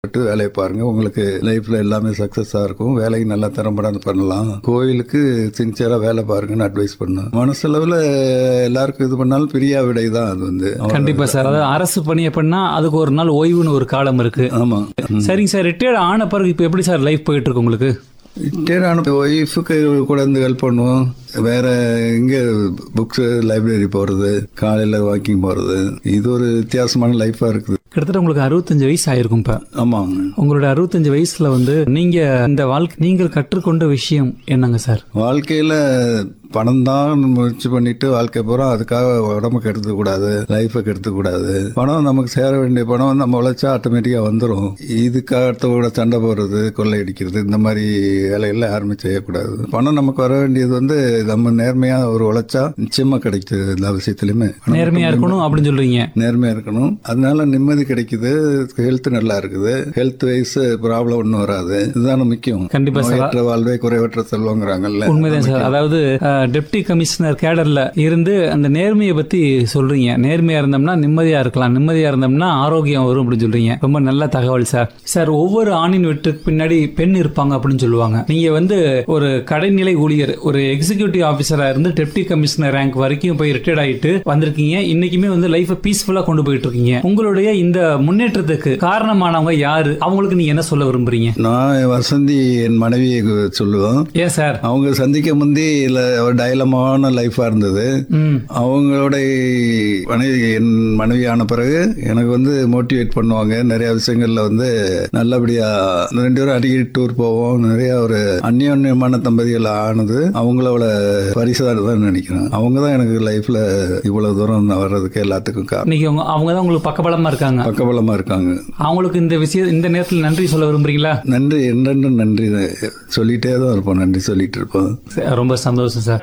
விட்டு வேலையை பாருங்க உங்களுக்கு லைஃப்ல எல்லாமே சக்சஸா இருக்கும் வேலைக்கு நல்லா திறம்பட பண்ணலாம் கோயிலுக்கு சின்சியரா வேலை பாருங்கன்னு அட்வைஸ் பண்ணேன் மனசளவுல எல்லாருக்கும் இது பண்ணாலும் பிரியா விடை தான் அது வந்து கண்டிப்பா சார் அதாவது அரசு பணியை பண்ணா அதுக்கு ஒரு நாள் ஓய்வுன்னு ஒரு காலம் இருக்கு ஆமா சரிங்க சார் ரிட்டையர்ட் ஆன பிறகு இப்போ எப்படி சார் லைஃப் போயிட்டு இருக்கு உங்களுக்கு ரிட்டையர்ட் ஒய்ஃபுக்கு கூட இருந்து ஹெல்ப் பண்ணுவோம் வேற இங்க புக்ஸ் லைப்ரரி போறது காலையில வாக்கிங் போறது இது ஒரு வித்தியாசமான லைஃபா இருக்குது கிட்டத்தட்ட உங்களுக்கு அறுபத்தஞ்சு வயசு ஆயிருக்கும் இப்ப ஆமாங்க உங்களோட அறுபத்தஞ்சு வயசுல வந்து நீங்க இந்த வாழ்க்கை நீங்கள் கற்றுக்கொண்ட விஷயம் என்னங்க சார் வாழ்க்கையில பணம் தான் முயற்சி பண்ணிட்டு வாழ்க்கை பூரா அதுக்காக உடம்பு கெடுத்துக்க கூடாது லைஃபை கெடுத்துக்க கூடாது பணம் நமக்கு சேர வேண்டிய பணம் நம்ம உழைச்சா ஆட்டோமேட்டிக்கா வந்துடும் இதுக்காக அடுத்தவங்க கூட சண்டை போடுறது கொள்ளையடிக்கிறது இந்த மாதிரி வேலைகள்ல யாருமே செய்யக்கூடாது பணம் நமக்கு வர வேண்டியது வந்து நம்ம நேர்மையா ஒரு உழைச்சா நிச்சயமா கிடைக்குது எல்லா விஷயத்திலுமே பணம் நேர்மையா இருக்கணும் அப்படின்னு சொல்றீங்க நேர்மையா இருக்கணும் அதனால நிம்மதி கிடைக்குது ஹெல்த் நல்லா இருக்குது ஹெல்த் வைஸ் ப்ராப்ளம் ஒன்றும் வராது இதுதான முக்கியம் கண்டிப்பா சார். நோயற்ற வாழ்வே குறைவற்ற செல்வங்கிறாங்கல்ல உண்மைதான் சார் அதாவது டெப்டி கமிஷனர் கேடர்ல இருந்து அந்த நேர்மையை பத்தி சொல்றீங்க நேர்மையா இருந்தோம்னா நிம்மதியா இருக்கலாம் நிம்மதியா இருந்தோம்னா ஆரோக்கியம் வரும் அப்படின்னு சொல்றீங்க ரொம்ப நல்ல தகவல் சார் சார் ஒவ்வொரு ஆணின் வீட்டுக்கு பின்னாடி பெண் இருப்பாங்க அப்படின்னு சொல்லுவாங்க நீங்க வந்து ஒரு கடைநிலை ஊழியர் ஒரு எக்ஸிகியூட்டிவ் ஆபீசரா இருந்து டெப்டி கமிஷனர் ரேங்க் வரைக்கும் போய் ரிட்டையர்ட் ஆயிட்டு வந்திருக்கீங்க இன்னைக்குமே வந்து லைஃபை பீஸ்ஃபுல்லா கொண்டு போயிட்டு இருக்கீங்க உங்களுடைய இந்த முன்னேற்றத்துக்கு காரணமானவங்க யாரு அவங்களுக்கு நீங்க என்ன சொல்ல விரும்புறீங்க நான் என் வசந்தி என் மனைவியை சொல்லுவேன் ஏன் சார் அவங்க சந்திக்க முந்தி இல்ல ஒரு டைலமான லைஃபா இருந்தது ம் அவங்களோட மனைவி என் மனைவி ஆன பிறகு எனக்கு வந்து மோட்டிவேட் பண்ணுவாங்க நிறைய விஷயங்கள்ல வந்து நல்லபடியா ரெண்டு பேரும் அடிக்கடி டூர் போவோம் நிறைய ஒரு அந்யோன்யமான தம்பதிகள் ஆனது அவங்களோட பரிசாக தான் நினைக்கிறேன் அவங்க தான் எனக்கு லைஃப்ல இவ்வளவு தூரம் நான் வர்றதுக்கு எல்லாத்துக்கும் காரணம் இன்னைக்கு அவங்க அவங்க தான் உங்களுக்கு பக்கபலமா இருக்காங்க பக்கபலமா இருக்காங்க அவங்களுக்கு இந்த விஷயம் இந்த நேரத்தில் நன்றி சொல்ல விரும்புறீங்களா நன்றி என்னென்னு நன்றி சொல்லிட்டே தான் இருப்போம் நன்றி சொல்லிட்டு இருப்போம் சரி, ரொம்ப சந்தோஷம் சார்